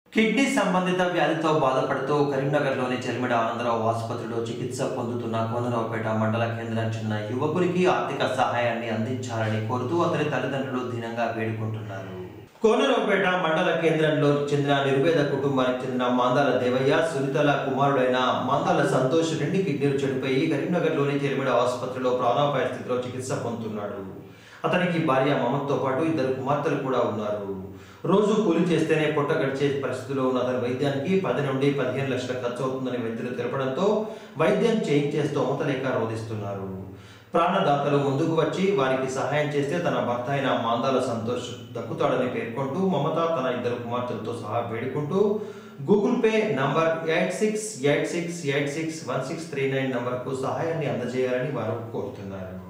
kidney సంబంధిత వ్యాధితో బాధపడుతూ కరీంనగర్లోని చెల్మిడ ఆనందరావు ఆసుపత్రిలో చికిత్స పొందుతున్న కోనరావుపేట మండల కేంద్రానికి చెందిన యువకునికి ఆర్థిక సహాయాన్ని అందించాలని కోరుతూ అతని తల్లిదండ్రులు దీనంగా వేడుకుంటున్నారు కోనరావుపేట మండల కేంద్రంలో చెందిన నిర్వేద కుటుంబానికి చెందిన మాందాల దేవయ్య సునీతల కుమారుడైన మాందాల సంతోష్ రెండు కిడ్నీలు చెడిపోయి కరీంనగర్లోని చెల్మిడ ఆసుపత్రిలో ప్రాణాపాయ స్థితిలో చికిత్స పొందుతున్నాడు అతనికి భార్య మమత్తో పాటు ఇద్దరు కుమార్తెలు కూడా ఉన్నారు రోజు కూలి చేస్తేనే పొట్ట గడిచే పరిస్థితిలో ఉన్న అతని వైద్యానికి పది నుండి పదిహేను లక్షల ఖర్చు అవుతుందని వైద్యులు తెలపడంతో వైద్యం చేయించే స్తోమత లేక రోధిస్తున్నారు ప్రాణదాతలు ముందుకు వచ్చి వారికి సహాయం చేస్తే తన భర్త అయిన మాందాల సంతోష్ దక్కుతాడని పేర్కొంటూ మమత తన ఇద్దరు కుమార్తెలతో సహా వేడుకుంటూ Google Pay number eight six eight six eight six one six three nine నంబర్కు సహాయాన్ని అందజేయాలని వారు కోరుతున్నారు